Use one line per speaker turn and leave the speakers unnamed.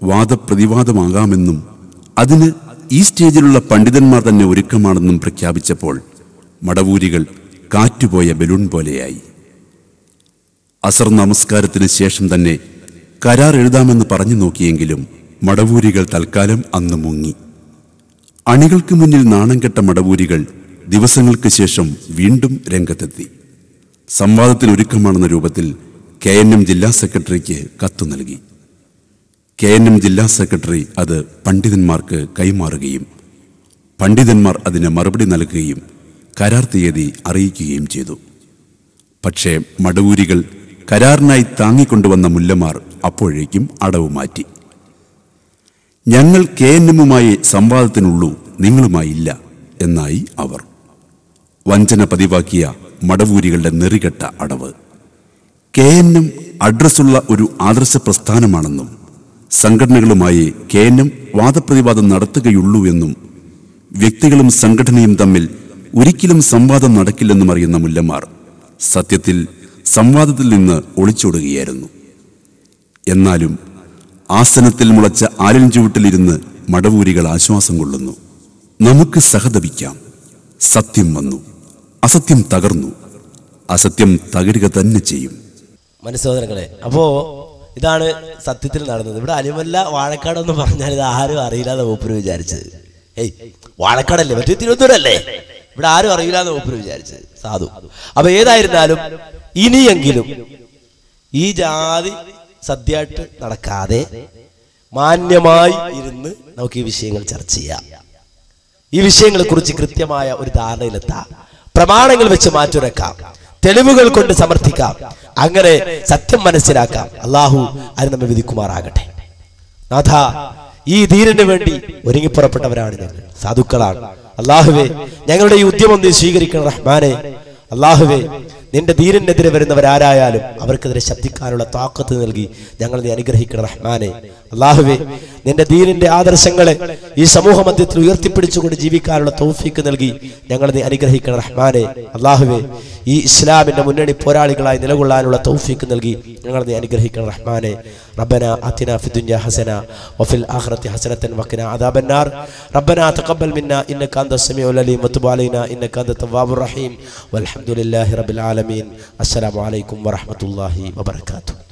വാദപ്രതിവാദമാകാമെന്നും അതിന് ഈ സ്റ്റേജിലുള്ള പണ്ഡിതന്മാർ തന്നെ ഒരുക്കമാണെന്നും പ്രഖ്യാപിച്ചപ്പോൾ മടവൂരികൾ കാറ്റുപോയ ബലൂൺ പോലെയായി അസർ നമസ്കാരത്തിന് ശേഷം തന്നെ കരാർ എഴുതാമെന്ന് പറഞ്ഞു നോക്കിയെങ്കിലും മടവൂരികൾ തൽക്കാലം അന്ന് മുങ്ങി അണികൾക്ക് മുന്നിൽ നാണം കെട്ട മടവൂരികൾ ദിവസങ്ങൾക്ക് ശേഷം വീണ്ടും രംഗത്തെത്തി സംവാദത്തിന് ഒരുക്കമാണെന്ന രൂപത്തിൽ കെ എൻ എം ജില്ലാ സെക്രട്ടറിക്ക് കത്തു നൽകി കെ എൻ എം ജില്ലാ സെക്രട്ടറി അത് പണ്ഡിതന്മാർക്ക് കൈമാറുകയും പണ്ഡിതന്മാർ അതിന് മറുപടി നൽകുകയും കരാർ തീയതി അറിയിക്കുകയും ചെയ്തു പക്ഷേ മടവൂരികൾ കരാറിനായി താങ്ങിക്കൊണ്ടുവന്ന മുല്ലമാർ അപ്പോഴേക്കും അടവ് മാറ്റി ഞങ്ങൾ കെ എൻ എമ്മുമായി സംവാദത്തിനുള്ളൂ നിങ്ങളുമായില്ല എന്നായി അവർ വഞ്ചന പതിവാക്കിയ മടവൂരികളുടെ നെറികെട്ട അടവ് കെ എൻ എം അഡ്രസ്സുള്ള ഒരു ആദർശ പ്രസ്ഥാനമാണെന്നും സംഘടനകളുമായി കെ എൻ എം വാദപ്രതിവാദം നടത്തുകയുള്ളൂ എന്നും വ്യക്തികളും സംഘടനയും തമ്മിൽ ഒരിക്കലും സംവാദം നടക്കില്ലെന്നും അറിയുന്ന മുല്ലമാർ സത്യത്തിൽ സംവാദത്തിൽ നിന്ന് ഒളിച്ചോടുകയായിരുന്നു എന്നാലും ആസനത്തിൽ മുളച്ച ആലിൻ ചുവട്ടിലിരുന്ന് മടവൂരികൾ ആശ്വാസം കൊള്ളുന്നു നമുക്ക് സഹതപിക്കാം സത്യം വന്നു അസത്യം തകർന്നു അസത്യം തകരുക തന്നെ ചെയ്യും
മനസ്സോദരങ്ങളെ അപ്പോ ഇതാണ് സത്യത്തിൽ നടന്നത് ഇവിടെ അലിമല്ല വാഴക്കാട് എന്ന് പറഞ്ഞാൽ ഇത് ആരും അറിയില്ല എന്ന് മൂപ്പര് വിചാരിച്ചത് ഏയ് വാഴക്കാടല്ലേ മറ്റേ തിരുവനന്തപുരല്ലേ ഇവിടെ ആരും അറിയില്ല എന്ന് മൂപ്പര് വിചാരിച്ചത് സാധു അപ്പൊ ഏതായിരുന്നാലും ഇനിയെങ്കിലും ഈ ജാതി സദ്യയായിട്ട് നടക്കാതെ മാന്യമായി ഇരുന്ന് നമുക്ക് ഈ വിഷയങ്ങൾ ചർച്ച ചെയ്യാം ഈ വിഷയങ്ങളെ കുറിച്ച് കൃത്യമായ ഒരു ധാരണയിലെത്താം പ്രമാണങ്ങൾ വെച്ച് മാറ്റുരക്കാം തെളിവുകൾ കൊണ്ട് സമർത്ഥിക്കാം അങ്ങനെ സത്യം മനസ്സിലാക്കാം അള്ളാഹു അത് നമ്മെ വിധിക്കുമാറാകട്ടെ നാഥ ഈ ധീരന് വേണ്ടി ഒരുങ്ങിപ്പുറപ്പെട്ടവരാണ് ഞങ്ങൾ സാധുക്കളാണ് അള്ളാഹുവേ ഞങ്ങളുടെ ഈ ഉദ്യമം നീ സ്വീകരിക്കണം റഹ്മാനെ അള്ളാഹുവേ നിന്റെ ധീരനെതിരെ വരുന്നവരാരായാലും അവർക്കെതിരെ ശബ്ദിക്കാനുള്ള താക്കത്ത് നൽകി ഞങ്ങൾ നീ അനുഗ്രഹിക്കണം റഹ്മാനെ അള്ളാഹുവേ നിന്റെ ധീരന്റെ ആദർശങ്ങളെ ഈ സമൂഹ മധ്യത്തിൽ ഉയർത്തിപ്പിടിച്ചുകൊണ്ട് ജീവിക്കാനുള്ള തൗഫീക്ക് നൽകി ഞങ്ങൾ നീ അനുഗ്രഹിക്കണം റഹ്മാനെ അള്ളാഹുവേ ഈ ഇസ്ലാമിന്റെ മുന്നണി പോരാളികളായി നിലകൊള്ളാനുള്ള തൗഫീക്ക് നൽകി ഞങ്ങൾ നീ അനുഗ്രഹിക്കണം റഹ്മാനെ റബ്ബന ആതിന ഫി ദുനിയ ഹസന വഫിൽ ആഖിറതി ഹസനതൻ വഖിന അദാബൻ നാർ റബ്ബന തഖബ്ബൽ മിന്ന ഇന്നക അൻത സമീഉൽ അലീം വതുബ് അലൈനാ ഇന്നക അൻത തവ്വാബുർ റഹീം വൽഹംദുലില്ലാഹി റബ്ബിൽ ആലമീൻ അസ്സലാമു അലൈക്കും വറഹ്മത്തുള്ളാഹി വബറകാതുഹു